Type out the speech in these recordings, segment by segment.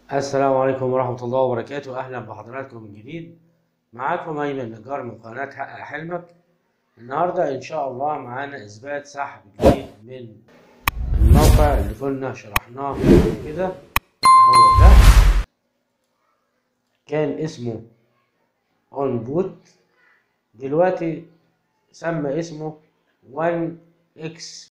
السلام عليكم ورحمة الله وبركاته أهلا بحضراتكم من جديد معاكم أيمن نجار من قناة حقق حلمك النهاردة إن شاء الله معانا إثبات سحب جديد من الموقع اللي كنا شرحناه قبل كده هو ده كان اسمه اون بوت دلوقتي سمى اسمه 1 اكس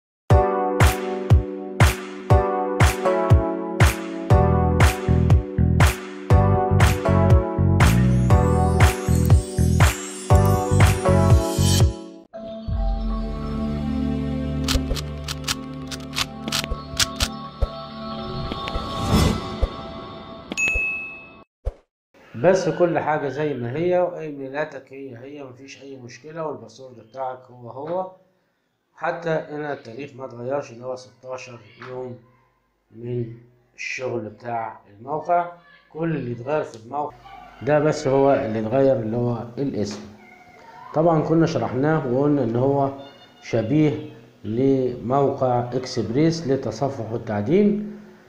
بس كل حاجة زي ما هي وإيميلاتك هي هي مفيش أي مشكلة والباسورد بتاعك هو هو حتى هنا التاريخ ما اتغيرش اللي هو 16 يوم من الشغل بتاع الموقع كل اللي اتغير في الموقع ده بس هو اللي اتغير اللي هو الاسم طبعا كنا شرحناه وقلنا ان هو شبيه لموقع اكسبريس للتصفح والتعدين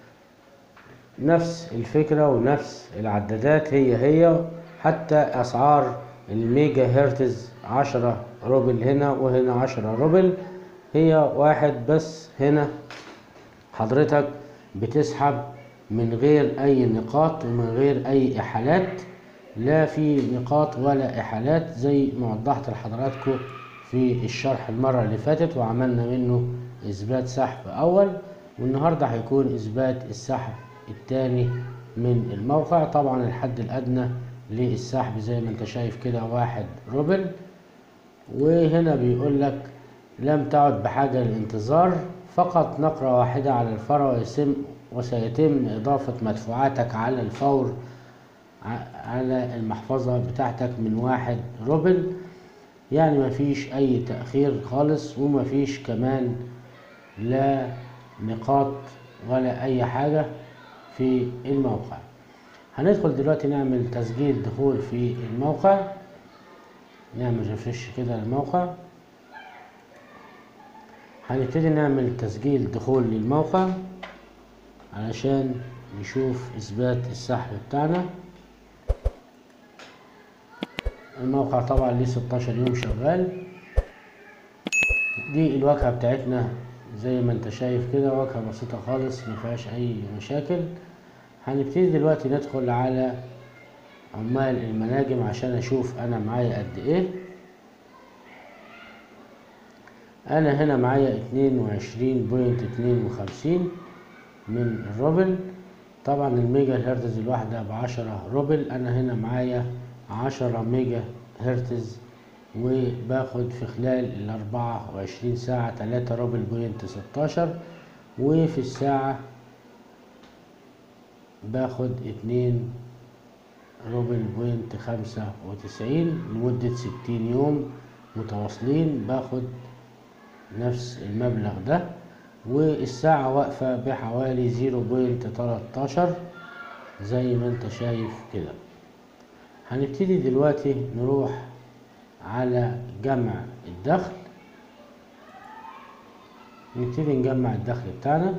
نفس الفكرة ونفس العدادات هي هي حتى أسعار الميجا هرتز عشرة روبل هنا وهنا عشرة روبل هي واحد بس هنا حضرتك بتسحب من غير أي نقاط ومن غير أي إحالات لا في نقاط ولا إحالات زي ما وضحت لحضراتكم في الشرح المرة اللي فاتت وعملنا منه إثبات سحب أول والنهاردة هيكون إثبات السحب التاني من الموقع طبعا الحد الأدنى للسحب زي ما انت شايف كده واحد روبل وهنا بيقول لك لم تعد بحاجة للانتظار فقط نقرة واحدة على الفرع ويسم وسيتم إضافة مدفوعاتك على الفور على المحفظة بتاعتك من واحد روبل يعني مفيش أي تأخير خالص ومفيش كمان لا نقاط ولا أي حاجة في الموقع هندخل دلوقتي نعمل تسجيل دخول في الموقع نعمل ريفرش كده للموقع هنبتدي نعمل تسجيل دخول للموقع علشان نشوف اثبات السحب بتاعنا الموقع طبعا ليه 16 يوم شغال دي الواجهة بتاعتنا زي ما انت شايف كده واجهة بسيطة خالص مفيهاش اي مشاكل هنبتدي دلوقتي ندخل على عمال المناجم عشان اشوف انا معايا قد ايه انا هنا معايا اتنين وعشرين بوينت اتنين وخمسين من الروبل طبعا الميجا هرتز الواحدة بعشرة روبل انا هنا معايا عشرة ميجا هرتز وباخد في خلال الأربعة وعشرين ساعة تلاتة روبل بوينت ستاشر وفي الساعة باخد اتنين روبل بوينت خمسة وتسعين لمدة ستين يوم متواصلين باخد نفس المبلغ ده والساعة واقفة بحوالي زيرو بوينت تلاتاشر زي ما انت شايف كده هنبتدي دلوقتي نروح على جمع الدخل نبتدي نجمع الدخل بتاعنا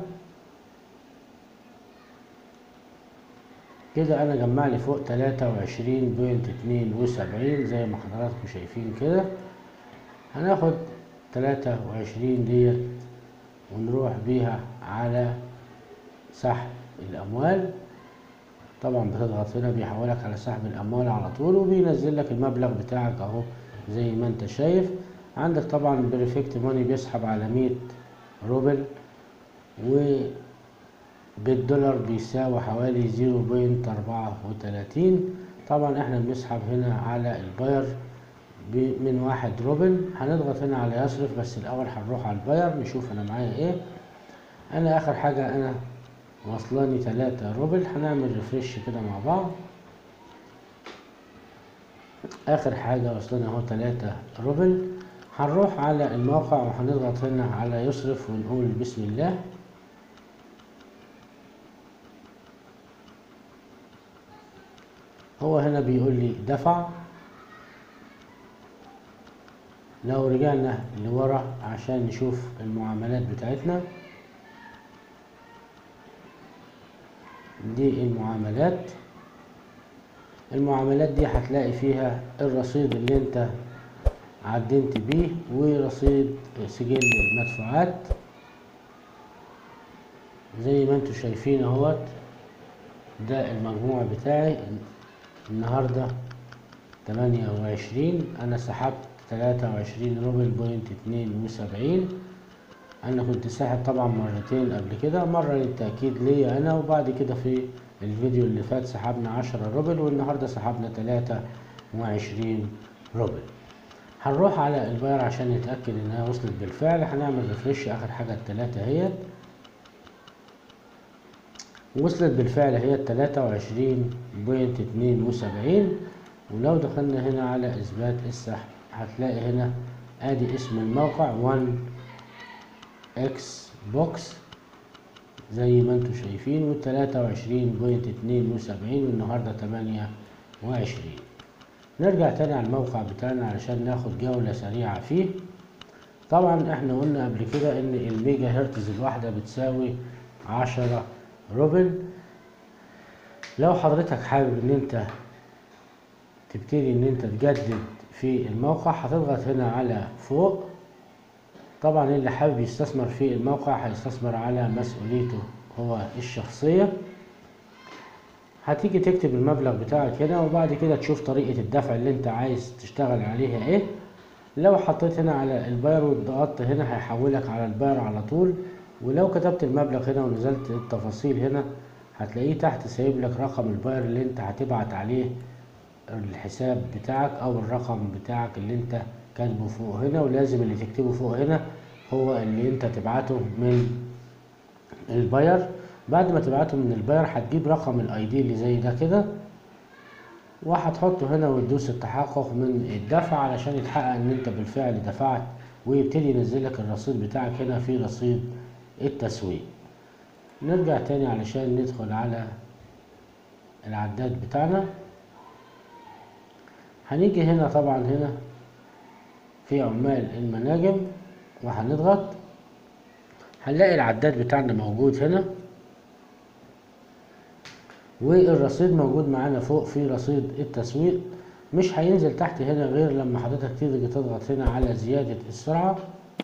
كده انا جمع لي فوق تلاتة وعشرين بوينت اتنين وسبعين زي ما حضراتكم شايفين كده هناخد تلاتة وعشرين ديت ونروح بيها على سحب الاموال طبعا بتضغط هنا بيحولك على سحب الاموال على طول وبينزل لك المبلغ بتاعك اهو زي ما انت شايف عندك طبعا بريفكت ماني بيسحب على مية روبل و بالدولار بيساوي حوالي زيرو بوينت أربعة وتلاتين طبعا احنا بنسحب هنا على الباير من واحد روبل هنضغط هنا على يصرف بس الأول هنروح على الباير نشوف أنا معايا ايه أنا آخر حاجة أنا واصلاني تلاتة روبل هنعمل ريفرش كده مع بعض اخر حاجة وصلنا اهو تلاتة روبل هنروح على الموقع وهنضغط هنا على يصرف ونقول بسم الله هو هنا بيقول لي دفع لو رجعنا لورا عشان نشوف المعاملات بتاعتنا دي المعاملات المعاملات دي هتلاقي فيها الرصيد اللي انت عدنت بيه ورصيد سجل المدفوعات زي ما انتم شايفين اهوت ده المجموع بتاعي النهارده تمانية وعشرين انا سحبت تلاتة وعشرين روبل بوينت اتنين وسبعين انا كنت ساحب طبعا مرتين قبل كده مرة للتأكيد ليا انا وبعد كده في الفيديو اللي فات سحبنا عشرة روبل والنهاردة سحبنا تلاتة وعشرين روبل هنروح على الباير عشان نتأكد انها وصلت بالفعل هنعمل ريفرش اخر حاجة التلاتة اهيت وصلت بالفعل هي التلاتة وعشرين بوينت اتنين وسبعين ولو دخلنا هنا على اثبات السحب هتلاقي هنا ادي اسم الموقع وان اكس بوكس زي ما انتم شايفين والتلاتة وعشرين بوينت اتنين وسبعين والنهاردة تمانية وعشرين نرجع تاني على الموقع بتاعنا علشان ناخد جولة سريعة فيه طبعا احنا قلنا قبل كده ان الميجا هرتز الواحدة بتساوي عشرة روبل لو حضرتك حابب ان انت تبتدي ان انت تجدد في الموقع هتضغط هنا على فوق طبعا اللي حابب يستثمر في الموقع هيستثمر على مسؤوليته هو الشخصية هتيجي تكتب المبلغ بتاعك هنا وبعد كده تشوف طريقة الدفع اللي انت عايز تشتغل عليها ايه لو حطيت هنا على الباير وضغطت هنا هيحولك على الباير على طول ولو كتبت المبلغ هنا ونزلت التفاصيل هنا هتلاقيه تحت سايب لك رقم الباير اللي انت هتبعت عليه الحساب بتاعك او الرقم بتاعك اللي انت كاتبه فوق هنا ولازم اللي تكتبه فوق هنا هو اللي انت تبعته من الباير بعد ما تبعته من الباير هتجيب رقم الاي دي اللي زي ده كده وهتحطه هنا وتدوس التحقق من الدفع علشان يتحقق ان انت بالفعل دفعت ويبتدي ينزل لك الرصيد بتاعك هنا في رصيد التسويق نرجع تاني علشان ندخل على العداد بتاعنا هنيجي هنا طبعا هنا في عمال المناجم وهنضغط هنلاقي العداد بتاعنا موجود هنا والرصيد موجود معانا فوق في رصيد التسويق مش هينزل تحت هنا غير لما حضرتك تيجي تضغط هنا على زيادة السرعة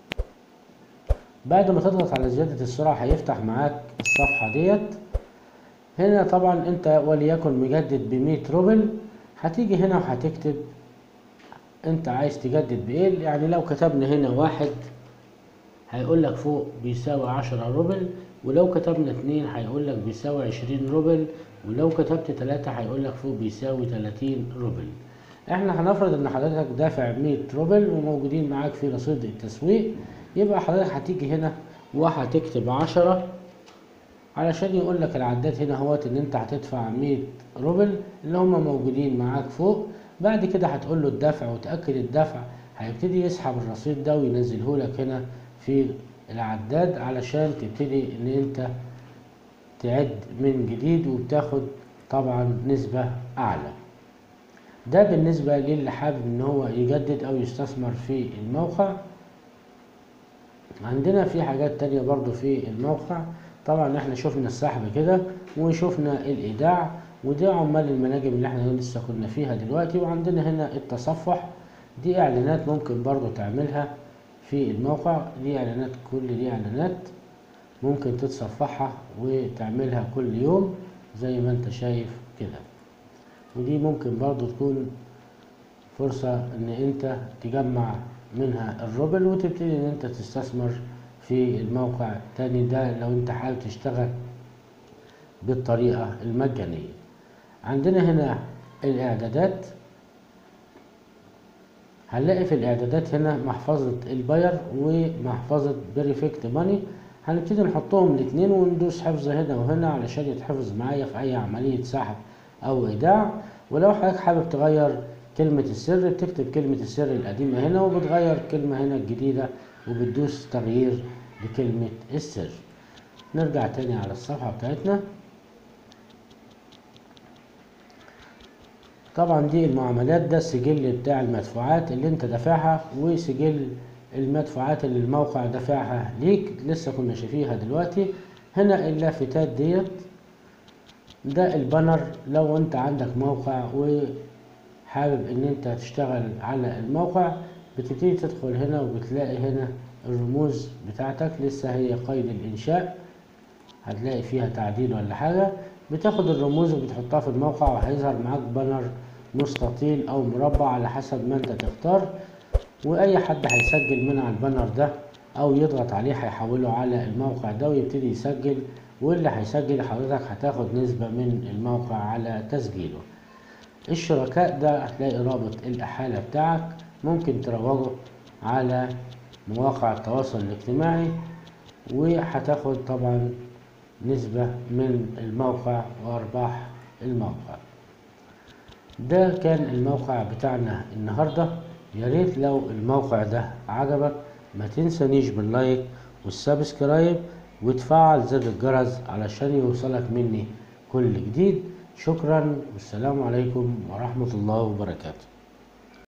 بعد ما تضغط على زيادة السرعة هيفتح معاك الصفحة ديت هنا طبعا انت وليكن مجدد بمية روبل هتيجي هنا وهتكتب انت عايز تجدد بايه يعني لو كتبنا هنا واحد هيقول لك فوق بيساوي عشرة روبل ولو كتبنا اتنين هيقول لك بيساوي عشرين روبل ولو كتبت تلاتة هيقول لك فوق بيساوي تلاتين روبل احنا هنفرض ان حضرتك دافع مية روبل وموجودين معاك في رصيد التسويق يبقى حضرتك هتيجي هنا وهتكتب عشرة علشان يقول لك العداد هنا اهوت ان انت هتدفع مية روبل اللي هم موجودين معاك فوق بعد كده هتقول له الدفع وتأكد الدفع هيبتدي يسحب الرصيد ده وينزله لك هنا في العداد علشان تبتدي ان انت تعد من جديد وبتاخد طبعا نسبة اعلى ده بالنسبة للي حابب ان هو يجدد او يستثمر في الموقع عندنا في حاجات تانية برضو في الموقع طبعا احنا شفنا السحب كده وشفنا الايداع ودي عمال المناجم اللي احنا لسه كنا فيها دلوقتي وعندنا هنا التصفح دي اعلانات ممكن برضو تعملها في الموقع دي اعلانات كل دي اعلانات ممكن تتصفحها وتعملها كل يوم زي ما انت شايف كده ودي ممكن برضو تكون فرصة ان انت تجمع منها الروبل وتبتدي ان انت تستثمر في الموقع تاني ده لو انت حابب تشتغل بالطريقة المجانية عندنا هنا الاعدادات هنلاقي في الاعدادات هنا محفظة الباير ومحفظة بريفكت ماني هنبتدي نحطهم الاتنين وندوس حفظ هنا وهنا علشان يتحفظ معايا في اي عملية سحب او ايداع ولو حضرتك حابب تغير كلمة السر بتكتب كلمة السر القديمة هنا وبتغير كلمة هنا الجديدة وبتدوس تغيير لكلمة السر نرجع تاني على الصفحة بتاعتنا طبعا دي المعاملات ده السجل بتاع المدفوعات اللي انت دافعها وسجل المدفوعات اللي الموقع دافعها ليك لسه كنا شايفيها دلوقتي هنا اللافتات ديت ده البانر لو انت عندك موقع وحابب ان انت تشتغل على الموقع بتبتدي تدخل هنا وبتلاقي هنا الرموز بتاعتك لسه هي قيد الانشاء هتلاقي فيها تعديل ولا حاجة بتاخد الرموز وبتحطها في الموقع وهيظهر معاك بانر مستطيل او مربع على حسب ما انت تختار واي حد هيسجل من على البانر ده او يضغط عليه هيحوله على الموقع ده ويبتدي يسجل واللي هيسجل حضرتك هتاخد نسبة من الموقع على تسجيله الشركاء ده هتلاقي رابط الإحالة بتاعك ممكن تروجه على مواقع التواصل الاجتماعي وهتاخد طبعا نسبة من الموقع وأرباح الموقع ده كان الموقع بتاعنا النهاردة يا ريت لو الموقع ده عجبك ما تنسانيش باللايك والسبسكرايب وتفعل زر الجرس علشان يوصلك مني كل جديد شكرا والسلام عليكم ورحمة الله وبركاته